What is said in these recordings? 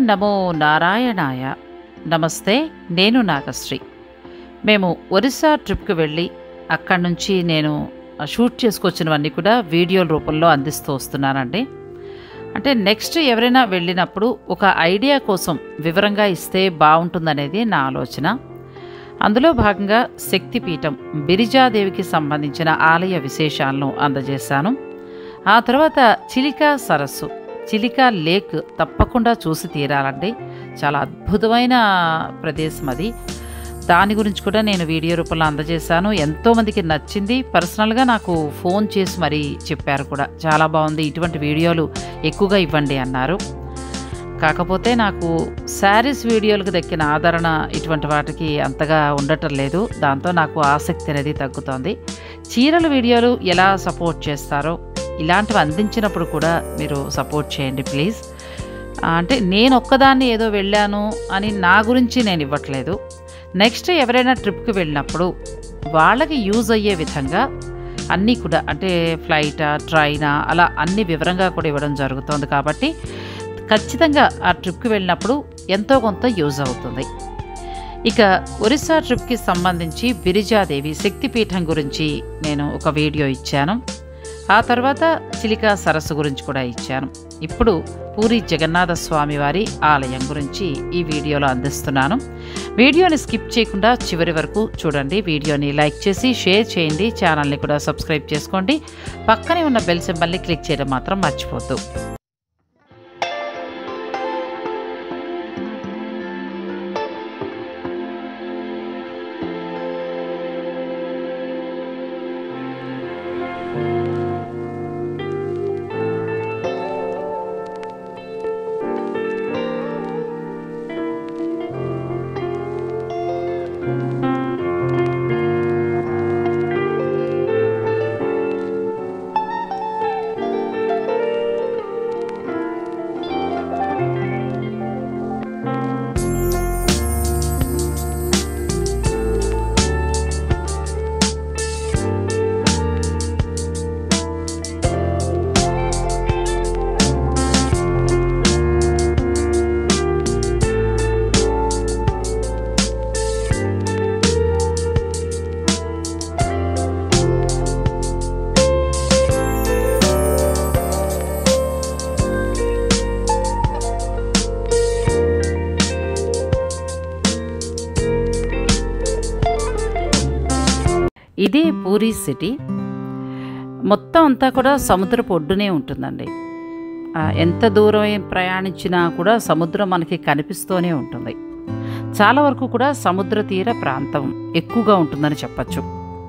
నమో నారాయణాయ నమస్తే నేను నాగశ్రీ మేము ఒరిస్సా ట్రిప్కి వెళ్ళి అక్కడి నుంచి నేను షూట్ చేసుకొచ్చినవన్నీ కూడా వీడియోల రూపంలో అందిస్తూ వస్తున్నానండి అంటే నెక్స్ట్ ఎవరైనా వెళ్ళినప్పుడు ఒక ఐడియా కోసం వివరంగా ఇస్తే బాగుంటుందనేది నా ఆలోచన అందులో భాగంగా శక్తిపీఠం బిరిజాదేవికి సంబంధించిన ఆలయ విశేషాలను అందజేశాను ఆ తర్వాత చిలికా సరస్సు చిలికా లేక్ తప్పకుండా చూసి తీరాలండి చాలా అద్భుతమైన ప్రదేశం అది దాని గురించి కూడా నేను వీడియో రూపంలో అందజేశాను ఎంతోమందికి నచ్చింది పర్సనల్గా నాకు ఫోన్ చేసి మరీ చెప్పారు కూడా చాలా బాగుంది ఇటువంటి వీడియోలు ఎక్కువగా ఇవ్వండి అన్నారు కాకపోతే నాకు శారీస్ వీడియోలకు దక్కిన ఆదరణ ఇటువంటి వాటికి అంతగా ఉండటం లేదు దాంతో నాకు ఆసక్తి అనేది తగ్గుతోంది చీరల వీడియోలు ఎలా సపోర్ట్ చేస్తారో ఇలాంటివి అందించినప్పుడు కూడా మీరు సపోర్ట్ చేయండి ప్లీజ్ అంటే నేను ఒక్కదాన్ని ఏదో వెళ్ళాను అని నా గురించి నేను ఇవ్వట్లేదు నెక్స్ట్ ఎవరైనా ట్రిప్కి వెళ్ళినప్పుడు వాళ్ళకి యూజ్ అయ్యే విధంగా అన్నీ కూడా అంటే ఫ్లైటా ట్రైనా అలా అన్ని వివరంగా కూడా ఇవ్వడం జరుగుతుంది కాబట్టి ఖచ్చితంగా ఆ ట్రిప్కి వెళ్ళినప్పుడు ఎంతో కొంత యూజ్ అవుతుంది ఇక ఒరిస్సా ట్రిప్కి సంబంధించి బిరిజాదేవి శక్తిపీఠం గురించి నేను ఒక వీడియో ఇచ్చాను ఆ తర్వాత చిలికా సరస్సు గురించి కూడా ఇచ్చాను ఇప్పుడు పూరి జగన్నాథ స్వామి వారి ఆలయం గురించి ఈ వీడియోలో అందిస్తున్నాను వీడియోని స్కిప్ చేయకుండా చివరి వరకు చూడండి వీడియోని లైక్ చేసి షేర్ చేయండి ఛానల్ని కూడా సబ్స్క్రైబ్ చేసుకోండి పక్కనే ఉన్న బెల్ సింబల్ని క్లిక్ చేయడం మాత్రం మర్చిపోద్దు ఇదే పూరి సిటీ మొత్తం అంతా కూడా సముద్రపు ఒడ్డునే ఉంటుందండి ఆ, ఎంత దూరం ప్రయాణించినా కూడా సముద్రం మనకి కనిపిస్తూనే ఉంటుంది చాలా వరకు కూడా సముద్ర తీర ప్రాంతం ఎక్కువగా ఉంటుందని చెప్పచ్చు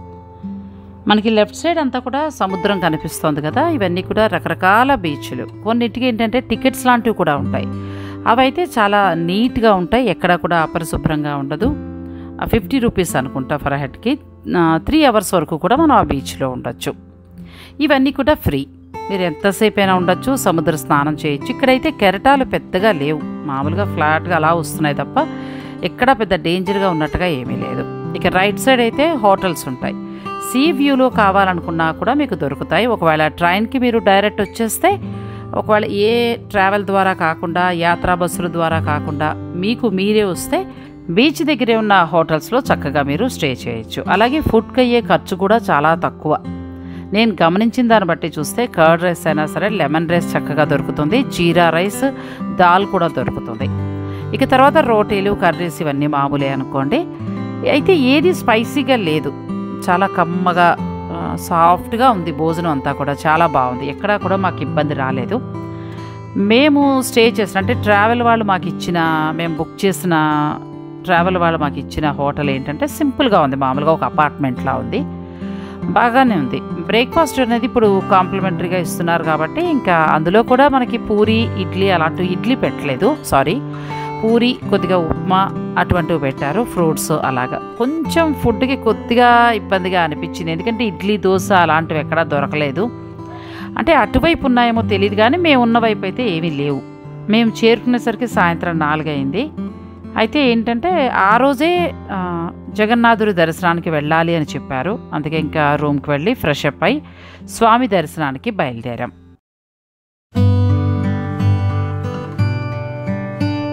మనకి లెఫ్ట్ సైడ్ అంతా కూడా సముద్రం కనిపిస్తోంది కదా ఇవన్నీ కూడా రకరకాల బీచ్లు కొన్నిటికి ఏంటంటే టికెట్స్ లాంటివి కూడా ఉంటాయి అవైతే చాలా నీట్గా ఉంటాయి ఎక్కడా కూడా అపరిశుభ్రంగా ఉండదు ఫిఫ్టీ రూపీస్ అనుకుంటా ఫర్ హెడ్కి త్రీ అవర్స్ వరకు కూడా మనం ఆ బీచ్లో ఉండొచ్చు ఇవన్నీ కూడా ఫ్రీ మీరు ఎంతసేపు అయినా ఉండొచ్చు సముద్ర స్నానం చేయొచ్చు ఇక్కడైతే కెరటాలు పెద్దగా లేవు మామూలుగా ఫ్లాట్గా అలా వస్తున్నాయి తప్ప ఎక్కడ పెద్ద డేంజర్గా ఉన్నట్టుగా ఏమీ లేదు ఇక రైట్ సైడ్ అయితే హోటల్స్ ఉంటాయి సీ వ్యూలో కావాలనుకున్నా కూడా మీకు దొరుకుతాయి ఒకవేళ ట్రైన్కి మీరు డైరెక్ట్ వచ్చేస్తే ఒకవేళ ఏ ట్రావెల్ ద్వారా కాకుండా యాత్రా బస్సుల ద్వారా కాకుండా మీకు మీరే వస్తే బీచ్ దగ్గరే ఉన్న హోటల్స్లో చక్కగా మీరు స్టే చేయొచ్చు అలాగే ఫుడ్కి అయ్యే ఖర్చు కూడా చాలా తక్కువ నేను గమనించిన దాన్ని బట్టి చూస్తే కర్డ్ రైస్ అయినా సరే లెమన్ రైస్ చక్కగా దొరుకుతుంది జీరా రైస్ దాల్ కూడా దొరుకుతుంది ఇక తర్వాత రోటీలు కర్రీస్ ఇవన్నీ మామూలే అనుకోండి అయితే ఏది స్పైసీగా లేదు చాలా కమ్మగా ఆ, సాఫ్ట్గా ఉంది భోజనం అంతా కూడా చాలా బాగుంది ఎక్కడా కూడా మాకు ఇబ్బంది రాలేదు మేము స్టే చేసిన అంటే ట్రావెల్ వాళ్ళు మాకు ఇచ్చిన మేము బుక్ చేసిన ట్రావెల్ వాళ్ళు మాకు ఇచ్చిన హోటల్ ఏంటంటే సింపుల్గా ఉంది మామూలుగా ఒక అపార్ట్మెంట్లా ఉంది బాగానే ఉంది బ్రేక్ఫాస్ట్ అనేది ఇప్పుడు కాంప్లిమెంటరీగా ఇస్తున్నారు కాబట్టి ఇంకా అందులో కూడా మనకి పూరి ఇడ్లీ అలాంటి ఇడ్లీ పెట్టలేదు సారీ పూరి కొద్దిగా ఉప్మా అటువంటివి పెట్టారు ఫ్రూట్స్ అలాగా కొంచెం ఫుడ్కి కొద్దిగా ఇబ్బందిగా అనిపించింది ఎందుకంటే ఇడ్లీ దోశ అలాంటివి ఎక్కడా దొరకలేదు అంటే అటువైపు ఉన్నాయేమో తెలియదు కానీ మేము ఉన్న వైపు అయితే ఏమీ లేవు మేము చేరుకునేసరికి సాయంత్రం నాలుగైంది అయితే ఏంటంటే ఆ రోజే ఆ, జగన్నాథుడి దర్శనానికి వెళ్ళాలి అని చెప్పారు అందుకే ఇంకా రూమ్కి వెళ్ళి ఫ్రెష్ అప్ అయి స్వామి దర్శనానికి బయలుదేరాం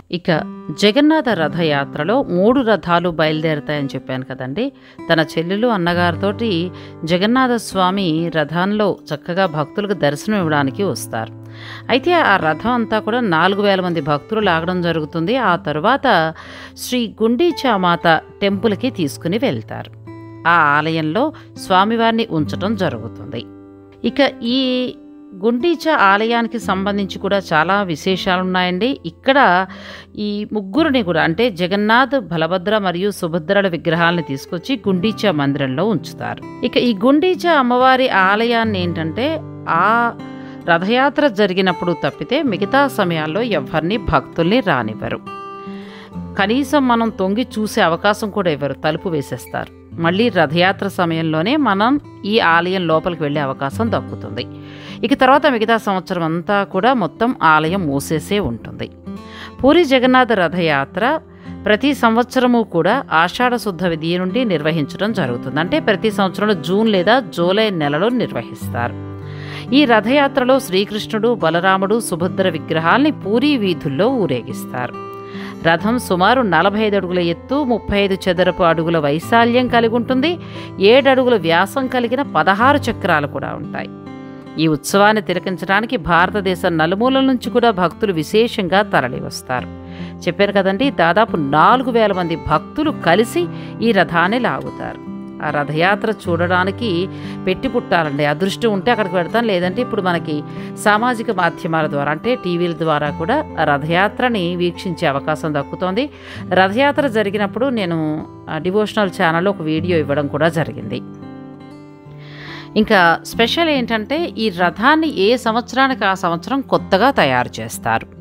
ఇక జగన్నాథ రథయాత్రలో మూడు రథాలు బయలుదేరుతాయని చెప్పాను కదండి తన చెల్లెలు అన్నగారితోటి జగన్నాథ స్వామి రథంలో చక్కగా భక్తులకు దర్శనం ఇవ్వడానికి వస్తారు అయితే ఆ రథం అంతా కూడా నాలుగు వేల మంది భక్తులు లాగడం జరుగుతుంది ఆ తరువాత శ్రీ గుండీచామాత టెంపుల్కి తీసుకుని వెళ్తారు ఆ ఆలయంలో స్వామివారిని ఉంచటం జరుగుతుంది ఇక ఈ గుండీచ ఆలయానికి సంబంధించి కూడా చాలా విశేషాలు ఉన్నాయండి ఇక్కడ ఈ ముగ్గురిని కూడా అంటే జగన్నాథ్ బలభద్ర మరియు సుభద్రల విగ్రహాలను తీసుకొచ్చి గుండీచ మందిరంలో ఉంచుతారు ఇక ఈ గుండీచ అమ్మవారి ఆలయాన్ని ఏంటంటే ఆ రథయాత్ర జరిగినప్పుడు తప్పితే మిగతా సమయాల్లో ఎవరిని భక్తుల్ని రానివ్వరు కనీసం మనం తొంగి చూసే అవకాశం కూడా ఇవ్వరు తలుపు వేసేస్తారు మళ్ళీ రథయాత్ర సమయంలోనే మనం ఈ ఆలయం లోపలికి వెళ్ళే అవకాశం దక్కుతుంది ఇక తర్వాత మిగతా సంవత్సరం అంతా కూడా మొత్తం ఆలయం మూసేసే ఉంటుంది పూరి జగన్నాథ రథయాత్ర ప్రతి సంవత్సరము కూడా ఆషాఢ శుద్ధ విధి నుండి నిర్వహించడం జరుగుతుంది అంటే ప్రతి సంవత్సరంలో జూన్ లేదా జూలై నెలలో నిర్వహిస్తారు ఈ రథయాత్రలో శ్రీకృష్ణుడు బలరాముడు సుభద్ర విగ్రహాల్ని పూరీ వీధుల్లో ఊరేగిస్తారు రథం సుమారు నలభై ఐదు అడుగుల ఎత్తు ముప్పై ఐదు చదరపు అడుగుల వైశాల్యం కలిగి ఉంటుంది ఏడు అడుగుల వ్యాసం కలిగిన పదహారు చక్రాలు కూడా ఉంటాయి ఈ ఉత్సవాన్ని తిలకించడానికి భారతదేశం నలుమూలల నుంచి కూడా భక్తులు విశేషంగా తరలివస్తారు చెప్పారు కదండి దాదాపు నాలుగు వేల మంది భక్తులు కలిసి ఈ రథాన్ని లాగుతారు ఆ రథయాత్ర చూడడానికి పెట్టి పుట్టాలండి అదృష్టం ఉంటే అక్కడికి వెడతాం లేదంటే ఇప్పుడు మనకి సామాజిక మాధ్యమాల ద్వారా అంటే టీవీల ద్వారా కూడా ఆ రథయాత్రని వీక్షించే అవకాశం దక్కుతోంది రథయాత్ర జరిగినప్పుడు నేను ఆ డివోషనల్ ఛానల్లో ఒక వీడియో ఇవ్వడం కూడా జరిగింది ఇంకా స్పెషల్ ఏంటంటే ఈ రథాన్ని ఏ సంవత్సరానికి ఆ సంవత్సరం కొత్తగా తయారు చేస్తారు